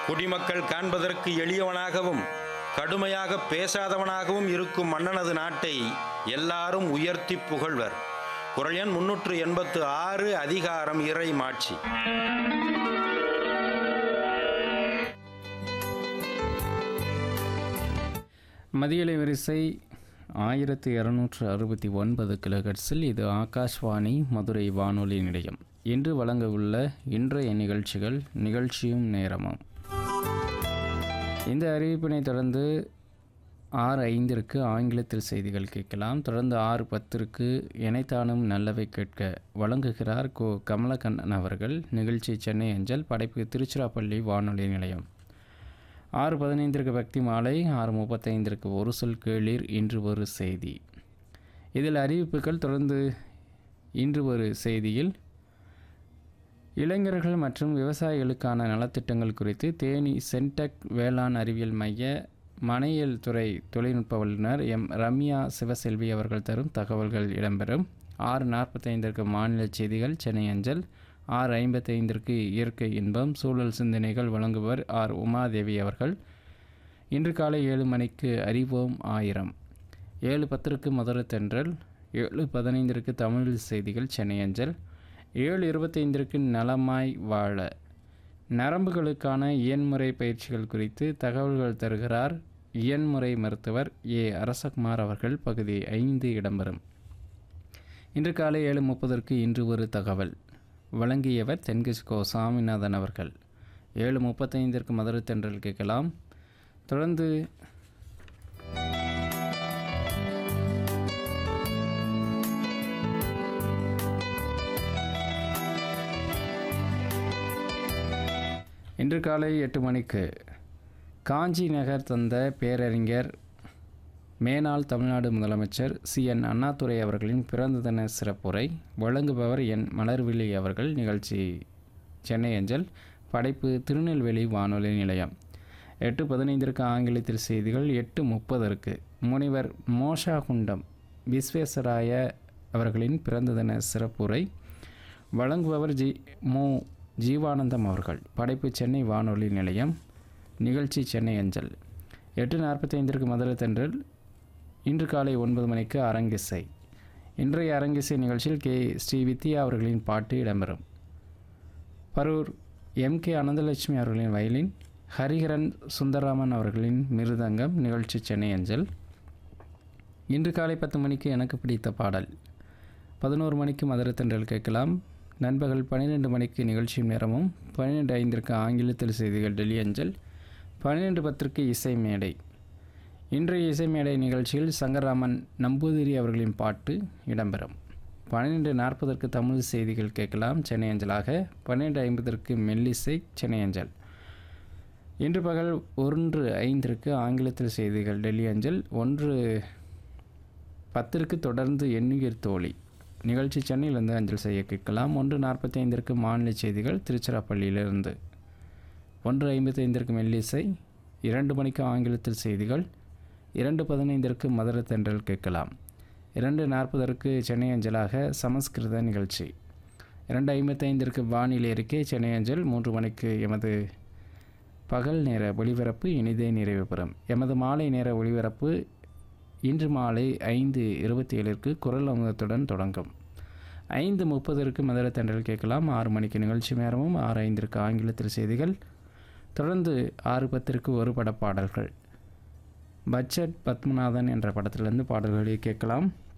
குடிமக்கள் காண்பதற்கு எளியவனாகவும் கடுமையாக பேசாதவனாகவும் இருக்கும் மன்னனது நாட்டை எல்லாரும் உயர்த்தி புகழ்வர் குரல் எண் முன்னூற்று எண்பத்து ஆறு அதிகாரம் இறை மாட்சி மதியலை வரிசை ஆயிரத்தி இரநூற்று அறுபத்தி ஒன்பது கிலோகட்ஸில் இது ஆகாஷ்வாணி மதுரை வானொலி நிலையம் இன்று வழங்க உள்ள இன்றைய நிகழ்ச்சிகள் நிகழ்ச்சியும் நேரமும் இந்த அறிவிப்பினை தொடர்ந்து ஆறு ஐந்திற்கு ஆங்கிலத்தில் செய்திகள் கேட்கலாம் தொடர்ந்து ஆறு பத்திற்கு இணைத்தானும் நல்லவை கேட்க வழங்குகிறார் கோ கமலக்கண்ணன் அவர்கள் நிகழ்ச்சி சென்னை அஞ்சல் படைப்பு திருச்சிராப்பள்ளி வானொலி நிலையம் ஆறு பதினைந்திற்கு பக்தி மாலை ஆறு முப்பத்தைந்திற்கு ஒரு சொல் கேளீர் இன்று ஒரு செய்தி இதில் அறிவிப்புகள் தொடர்ந்து இன்று ஒரு செய்தியில் இளைஞர்கள் மற்றும் விவசாயிகளுக்கான நலத்திட்டங்கள் குறித்து தேனி சென்டெக் வேளாண் அறிவியல் மைய மனையியல் துறை தொழில்நுட்ப வல்லுநர் எம் ரம்யா சிவசெல்வி அவர்கள் தரும் தகவல்கள் இடம்பெறும் ஆறு நாற்பத்தைந்திற்கு மாநில செய்திகள் சென்னை அஞ்சல் ஆறு ஐம்பத்தைந்திற்கு இயற்கை இன்பம் சூழல் சிந்தனைகள் வழங்குவர் ஆர் உமாதேவி அவர்கள் இன்று காலை ஏழு மணிக்கு அறிவோம் ஆயிரம் ஏழு பத்திற்கு மதுரை தென்றல் ஏழு பதினைந்திற்கு தமிழ் செய்திகள் சென்னை அஞ்சல் ஏழு இருபத்தைந்திற்கு நலமாய் வாழ நரம்புகளுக்கான இயன்முறை பயிற்சிகள் குறித்து தகவல்கள் தருகிறார் இயன்முறை மருத்துவர் ஏ அரசகுமார் அவர்கள் பகுதி ஐந்து இடம்பெறும் இன்று காலை ஏழு முப்பதற்கு இன்று ஒரு தகவல் வழங்கியவர் தென்கிஸ்கோ சாமிநாதன் அவர்கள் ஏழு முப்பத்தைந்திற்கு மதுரை தென்றல் கேட்கலாம் தொடர்ந்து இன்று காலை எட்டு மணிக்கு காஞ்சி நகர் தந்த பேரறிஞர் மேனாள் தமிழ்நாடு முதலமைச்சர் சி என் அண்ணாதுரை அவர்களின் பிறந்த தின சிறப்புரை வழங்குபவர் என் மலர்விழி அவர்கள் நிகழ்ச்சி சென்னை அஞ்சல் படைப்பு திருநெல்வேலி வானொலி நிலையம் எட்டு பதினைந்திற்கு ஆங்கிலத்தில் செய்திகள் எட்டு முப்பதற்கு முனிவர் மோஷா குண்டம் விஸ்வேஸ்வராய அவர்களின் பிறந்த தின சிறப்புரை வழங்குபவர் ஜி மு ஜீவானந்தம் அவர்கள் படைப்பு சென்னை வானொலி நிலையம் நிகழ்ச்சி சென்னை அஞ்சல் எட்டு நாற்பத்தைந்திற்கு மதுரை தென்றல் இன்று காலை ஒன்பது மணிக்கு அரங்கிசை இன்றைய அரங்கிசை நிகழ்ச்சியில் கே ஸ்ரீ வித்யா அவர்களின் பாட்டு இடம்பெறும் பரூர் எம் கே அனந்தலட்சுமி அவர்களின் வயலின் ஹரிஹரன் சுந்தரராமன் அவர்களின் மிருதங்கம் நிகழ்ச்சி சென்னை அஞ்சல் இன்று காலை பத்து மணிக்கு எனக்கு பிடித்த பாடல் பதினோரு மணிக்கு மதுரை தென்றல் கேட்கலாம் நண்பகல் பன்னிரெண்டு மணிக்கு நிகழ்ச்சி நேரமும் பன்னிரெண்டு ஐந்திற்கு ஆங்கிலத்தில் செய்திகள் டெல்லி அஞ்சல் பன்னிரெண்டு பத்திற்கு இசை மேடை இன்றைய இசை மேடை நிகழ்ச்சியில் சங்கராமன் நம்பூதிரி அவர்களின் பாட்டு இடம்பெறும் பன்னிரெண்டு நாற்பதற்கு தமிழ் செய்திகள் கேட்கலாம் சென்னை அஞ்சலாக பன்னிரெண்டு ஐம்பதற்கு மெல்லிசை சென்னை அஞ்சல் இன்று பகல் ஒன்று ஐந்திற்கு ஆங்கிலத்தில் செய்திகள் டெல்லி அஞ்சல் ஒன்று பத்திற்கு தொடர்ந்து எண்ணுயிர் தோழி நிகழ்ச்சி சென்னையிலிருந்து அஞ்சல் செய்ய கேட்கலாம் ஒன்று நாற்பத்தி ஐந்திற்கு மாநில செய்திகள் திருச்சிராப்பள்ளியிலிருந்து ஒன்று ஐம்பத்தி ஐந்திற்கு மெல்லிசை இரண்டு மணிக்கு ஆங்கிலத்தில் செய்திகள் இரண்டு பதினைந்திற்கு மதுரை தென்றல் கேட்கலாம் இரண்டு நாற்பதற்கு சென்னை அஞ்சலாக சமஸ்கிருத நிகழ்ச்சி இரண்டு ஐம்பத்தைந்திற்கு வானிலை அறிக்கை சென்னை அஞ்சல் மூன்று மணிக்கு எமது பகல் நேர ஒளிபரப்பு இனிதே நிறைவு பெறும் எமது மாலை நேர ஒளிபரப்பு இன்று மாலை ஐந்து இருபத்தி ஏழிற்கு குரல் அமுதத்துடன் தொடங்கும் ஐந்து முப்பதற்கு மதுரை தென்றல் கேட்கலாம் ஆறு மணிக்கு நிகழ்ச்சி நேரமும் ஆறு ஐந்திற்கு ஆங்கிலத்தில் செய்திகள் தொடர்ந்து ஆறு பத்திற்கு ஒரு பட பாடல்கள் பட்ஜெட் பத்மநாதன் என்ற படத்திலிருந்து பாடல்களை கேட்கலாம்